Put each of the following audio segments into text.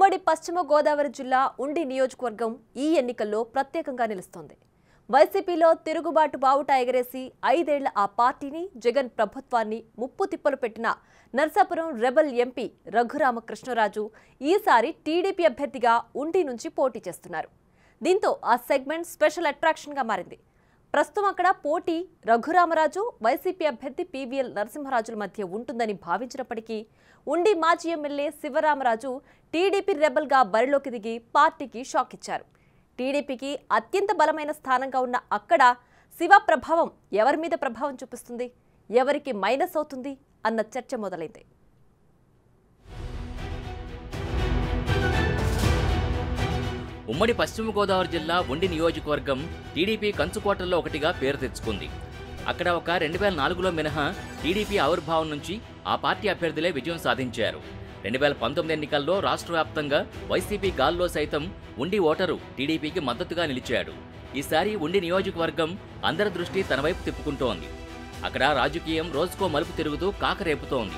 ఉమ్మడి పశ్చిమ గోదావరి జిల్లా ఉండి నియోజకవర్గం ఈ ఎన్నికల్లో ప్రత్యేకంగా నిలుస్తోంది వైసీపీలో తిరుగుబాటు బావుట ఎగరేసి ఐదేళ్ల ఆ పార్టీని జగన్ ప్రభుత్వాన్ని ముప్పు తిప్పలు పెట్టిన నర్సాపురం రెబల్ ఎంపీ రఘురామకృష్ణరాజు ఈసారి టీడీపీ అభ్యర్థిగా ఉండి నుంచి పోటీ చేస్తున్నారు దీంతో ఆ సెగ్మెంట్ స్పెషల్ అట్రాక్షన్గా మారింది ప్రస్తుతం అక్కడ పోటీ రఘురామరాజు వైసీపీ అభ్యర్థి పీవీఎల్ నరసింహరాజుల మధ్య ఉంటుందని భావించినప్పటికీ ఉండి మాజీ ఎమ్మెల్యే శివరామరాజు టీడీపీ రెబల్గా బరిలోకి దిగి పార్టీకి షాక్ ఇచ్చారు టీడీపీకి అత్యంత బలమైన స్థానంగా ఉన్న అక్కడ శివ ప్రభావం ఎవరి మీద ప్రభావం చూపిస్తుంది ఎవరికి మైనస్ అవుతుంది అన్న చర్చ మొదలైంది ఉమ్మడి పశ్చిమ గోదావరి జిల్లా ఉండి నియోజకవర్గం టీడీపీ కంచుకోటల్లో ఒకటిగా పేరు తెచ్చుకుంది అక్కడ ఒక రెండు వేల నాలుగులో మినహా టీడీపీ ఆవిర్భావం నుంచి ఆ పార్టీ అభ్యర్థులే విజయం సాధించారు రెండు వేల పంతొమ్మిది ఎన్నికల్లో రాష్ట్ర వ్యాప్తంగా వైసీపీ గాల్లో సైతం ఉండి ఓటరు టీడీపీకి మద్దతుగా నిలిచాడు ఈసారి ఉండి నియోజకవర్గం అందరి దృష్టి తన వైపు తిప్పుకుంటోంది అక్కడ రాజకీయం రోజుకో మలుపు తిరుగుతూ కాకరేపుతోంది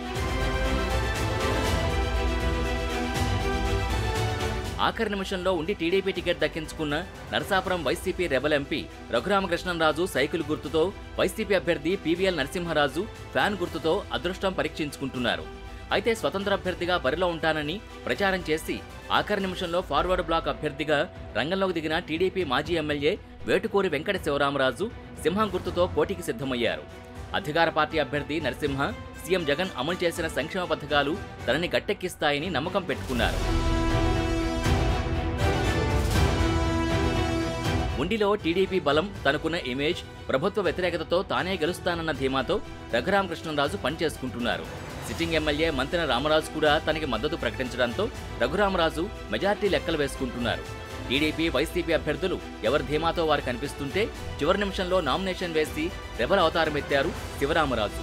ఆఖరి నిమిషంలో ఉండి టీడీపీ టికెట్ దక్కించుకున్న Narasapuram YCP rebel MP Raghuramakrishnamraju cycle గుర్తుతో వైసీపీ అభ్యర్థి పీవీఎల్ నరసింహరాజు ఫ్యాన్ గుర్తుతో అదృష్టం పరీక్షించుకుంటున్నారు అయితే స్వతంత్ర అభ్యర్థిగా బరిలో ఉంటానని ప్రచారం చేసి ఆఖరి నిమిషంలో ఫార్వర్డ్ బ్లాక్ అభ్యర్థిగా రంగంలోకి దిగిన టీడీపీ మాజీ ఎమ్మెల్యే వేటుకూరి వెంకట శివరామరాజు సింహం గుర్తుతో పోటీకి సిద్ధమయ్యారు అధికార పార్టీ అభ్యర్థి నరసింహ సీఎం జగన్ అమలు చేసిన సంక్షేమ పథకాలు తనని గట్టెక్కిస్తాయని నమ్మకం పెట్టుకున్నారు ఉండిలో టీడీపీ బలం తనకున్న ఇమేజ్ ప్రభుత్వ వ్యతిరేకతతో తానే గెలుస్తానన్న ధీమాతో రఘురామకృష్ణరాజు పనిచేసుకుంటున్నారు సిట్టింగ్ ఎమ్మెల్యే మంతెన రామరాజు కూడా తనకి మద్దతు ప్రకటించడంతో రఘురామరాజు మెజార్టీ లెక్కలు వేసుకుంటున్నారు టీడీపీ వైసీపీ అభ్యర్థులు ఎవరి ధీమాతో వారు కనిపిస్తుంటే చివరి నిమిషంలో నామినేషన్ వేసి రెబల్ అవతారమెత్తారు శివరామరాజు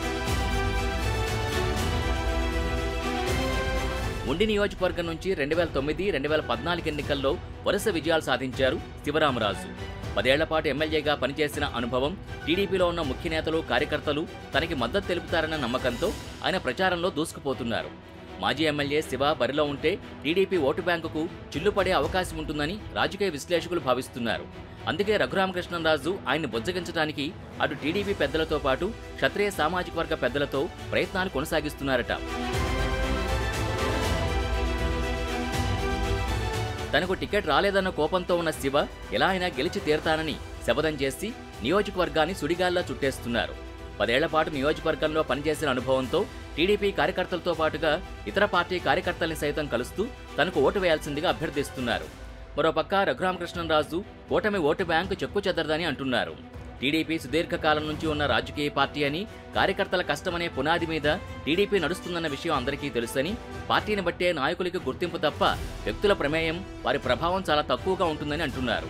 ఉండి నియోజకవర్గం నుంచి రెండు వేల తొమ్మిది రెండు వేల పద్నాలుగు ఎన్నికల్లో వరుస విజయాలు సాధించారు శివరామరాజు పదేళ్ల పాటు ఎమ్మెల్యేగా పనిచేసిన అనుభవం టీడీపీలో ఉన్న ముఖ్య నేతలు కార్యకర్తలు తనకి మద్దతు తెలుపుతారన్న నమ్మకంతో ఆయన ప్రచారంలో దూసుకుపోతున్నారు మాజీ ఎమ్మెల్యే శివ బరిలో ఉంటే టీడీపీ ఓటు బ్యాంకుకు చిల్లుపడే అవకాశం ఉంటుందని రాజకీయ విశ్లేషకులు భావిస్తున్నారు అందుకే రఘురామకృష్ణరాజు ఆయన్ని బుజ్జగించడానికి అటు టీడీపీ పెద్దలతో పాటు క్షత్రియ సామాజిక వర్గ పెద్దలతో ప్రయత్నాలు కొనసాగిస్తున్నారట తనకు టికెట్ రాలేదన్న కోపంతో ఉన్న శివ ఎలా అయినా గెలిచి తీరతానని శపథం చేసి నియోజకవర్గాన్ని సుడిగాల్లో చుట్టేస్తున్నారు పదేళ్ల పాటు నియోజకవర్గంలో పనిచేసిన అనుభవంతో టీడీపీ కార్యకర్తలతో పాటుగా ఇతర పార్టీ కార్యకర్తల్ని సైతం కలుస్తూ తనకు ఓటు వేయాల్సిందిగా అభ్యర్థిస్తున్నారు మరోపక్క రఘురామకృష్ణరాజు ఓటమి ఓటు బ్యాంకు చెక్కు చెదరదని అంటున్నారు టీడీపీ సుదీర్ఘకాలం నుంచి ఉన్న రాజకీయ పార్టీ అని కార్యకర్తల కష్టమనే పునాది మీద టీడీపీ నడుస్తుందన్న విషయం అందరికీ తెలుసని పార్టీని బట్టే నాయకులకి గుర్తింపు తప్ప వ్యక్తుల ప్రమేయం వారి ప్రభావం చాలా తక్కువగా ఉంటుందని అంటున్నారు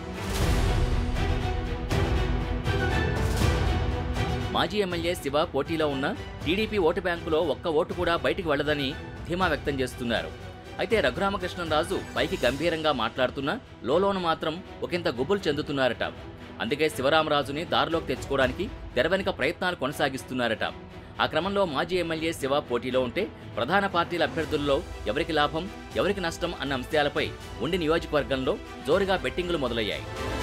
మాజీ ఎమ్మెల్యే శివ పోటీలో ఉన్న టీడీపీ ఓటు బ్యాంకులో ఒక్క ఓటు కూడా బయటికి వెళ్లదని ధీమా వ్యక్తం చేస్తున్నారు అయితే రఘురామకృష్ణరాజు పైకి గంభీరంగా మాట్లాడుతున్నా లోలోన మాత్రం ఒకంత గుబులు చెందుతున్నారట అందుకే శివరామరాజుని దారిలోకి తెచ్చుకోవడానికి తెరవెనుక ప్రయత్నాలు కొనసాగిస్తున్నారట ఆ క్రమంలో మాజీ ఎమ్మెల్యే శివ పోటీలో ఉంటే ప్రధాన పార్టీల అభ్యర్థుల్లో ఎవరికి లాభం ఎవరికి నష్టం అన్న అంశాలపై ఉండి నియోజకవర్గంలో జోరుగా బెట్టింగులు మొదలయ్యాయి